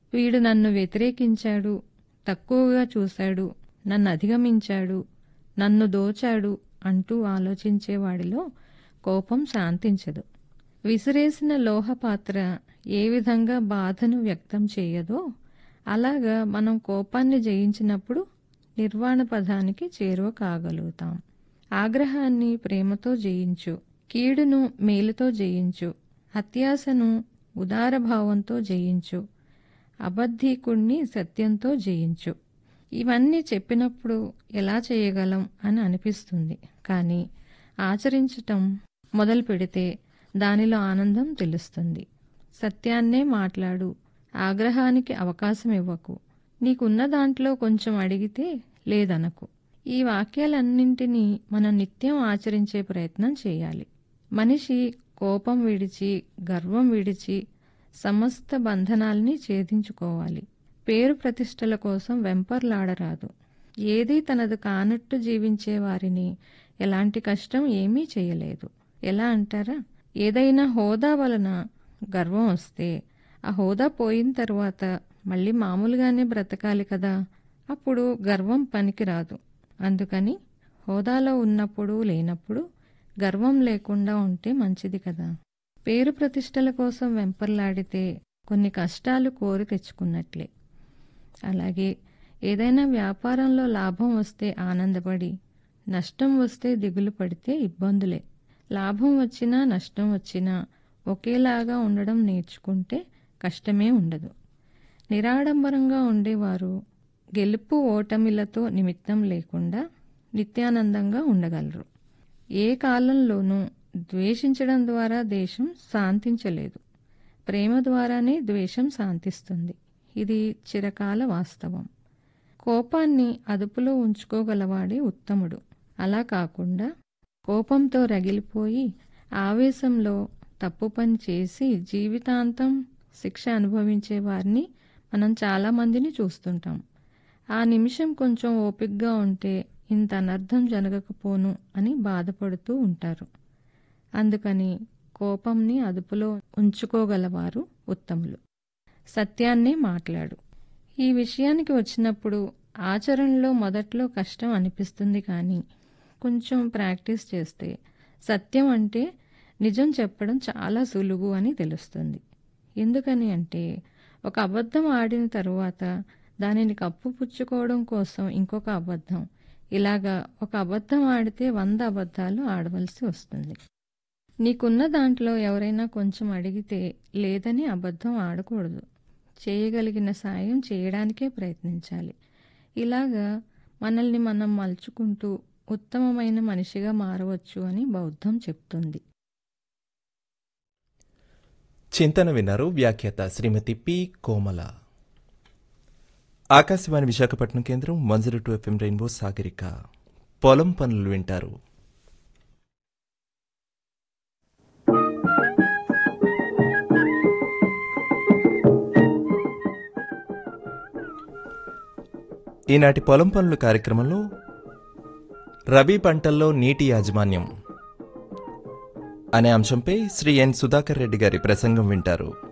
వీడు నన్ను వ్యతిరేకించాడు తక్కువగా చూశాడు నన్ను అధిగమించాడు నన్ను దోచాడు అంటూ ఆలోచించేవాడిలో కోపం శాంతించదు విసిరేసిన లోహపాత్ర ఏ విధంగా బాధను వ్యక్తం చేయదో అలాగా మనం కోపాన్ని జయించినప్పుడు నిర్వాణ పదానికి చేరువ కాగలుగుతాం ఆగ్రహాన్ని ప్రేమతో జయించు కీడును మేలుతో జయించు అత్యాశను ఉదారభావంతో జయించు అబద్ధీకుణ్ణి సత్యంతో జయించు ఇవన్నీ చెప్పినప్పుడు ఎలా చేయగలం అని అనిపిస్తుంది కానీ ఆచరించటం మొదలు పెడితే దానిలో ఆనందం తెలుస్తుంది సత్యాన్నే మాట్లాడు ఆగ్రహానికి అవకాశం ఇవ్వకు నీకున్న దాంట్లో కొంచెం అడిగితే లేదనకు ఈ వాక్యాలన్నింటినీ మనం నిత్యం ఆచరించే ప్రయత్నం చేయాలి మనిషి కోపం విడిచి గర్వం విడిచి సమస్త బంధనాల్ని ఛేదించుకోవాలి పేరు ప్రతిష్టల కోసం వెంపర్లాడరాదు ఏదీ తనది కానట్టు జీవించే వారిని ఎలాంటి కష్టం ఏమీ చేయలేదు ఎలా అంటారా ఏదైనా హోదా వలన గర్వం వస్తే ఆ హోదా పోయిన తర్వాత మళ్ళీ మామూలుగానే బ్రతకాలి కదా అప్పుడు గర్వం పనికిరాదు అందుకని హోదాలో ఉన్నప్పుడు లేనప్పుడు గర్వం లేకుండా ఉంటే మంచిది కదా పేరు ప్రతిష్టల కోసం వెంపర్లాడితే కొన్ని కష్టాలు కోరి తెచ్చుకున్నట్లే అలాగే ఏదైనా వ్యాపారంలో లాభం వస్తే ఆనందపడి నష్టం వస్తే దిగులు పడితే ఇబ్బందులే లాభం వచ్చినా నష్టం వచ్చినా ఒకేలాగా ఉండడం నేర్చుకుంటే కష్టమే ఉండదు నిరాడంబరంగా ఉండేవారు గెలుపు ఓటమిలతో నిమిత్తం లేకుండా నిత్యానందంగా ఉండగలరు ఏ కాలంలోనూ ద్వేషించడం ద్వారా దేశం శాంతించలేదు ప్రేమ ద్వారానే ద్వేషం శాంతిస్తుంది ఇది చిరకాల వాస్తవం కోపాన్ని అదుపులో ఉంచుకోగలవాడే ఉత్తముడు అలా కాకుండా కోపంతో రగిలిపోయి ఆవేశంలో తప్పు పని చేసి జీవితాంతం శిక్ష అనుభవించే వారిని మనం చాలా మందిని చూస్తుంటాం ఆ నిమిషం కొంచెం ఓపికగా ఉంటే ఇంత అనర్థం జరగకపోను అని బాధపడుతూ ఉంటారు అందుకని కోపంని అదుపులో ఉంచుకోగలవారు ఉత్తములు సత్యాన్నే మాట్లాడు ఈ విషయానికి వచ్చినప్పుడు ఆచరణలో మొదట్లో కష్టం అనిపిస్తుంది కానీ కొంచెం ప్రాక్టీస్ చేస్తే సత్యం అంటే నిజం చెప్పడం చాలా సులువు అని తెలుస్తుంది ఎందుకని అంటే ఒక అబద్ధం ఆడిన తరువాత దానిని కప్పుపుచ్చుకోవడం కోసం ఇంకొక అబద్ధం ఇలాగా ఒక అబద్ధం ఆడితే వంద అబద్ధాలు ఆడవలసి వస్తుంది నీకున్న దాంట్లో ఎవరైనా కొంచెం అడిగితే లేదని అబద్ధం ఆడకూడదు చేయగలిగిన సాయం చేయడానికే ప్రయత్నించాలి ఇలాగా మనల్ని మనం మలుచుకుంటూ ఉత్తమమైన మనిషిగా మారవచ్చు అని బౌద్ధం చెప్తుంది చింతన విన్నారు వ్యాఖ్యాత శ్రీమతి పి కోమల ఆకాశవాణి విశాఖపట్నం కేంద్రం one zero two FM rainbow Sagarika పొలం పనులు వింటారు ఈనాటి పొలం పనులు కార్యక్రమంలో రబీ పంటల్లో నీటి యాజమాన్యం అనే అంశంపై శ్రీ ఎన్ సుధాకర్ రెడ్డి గారి ప్రసంగం వింటారు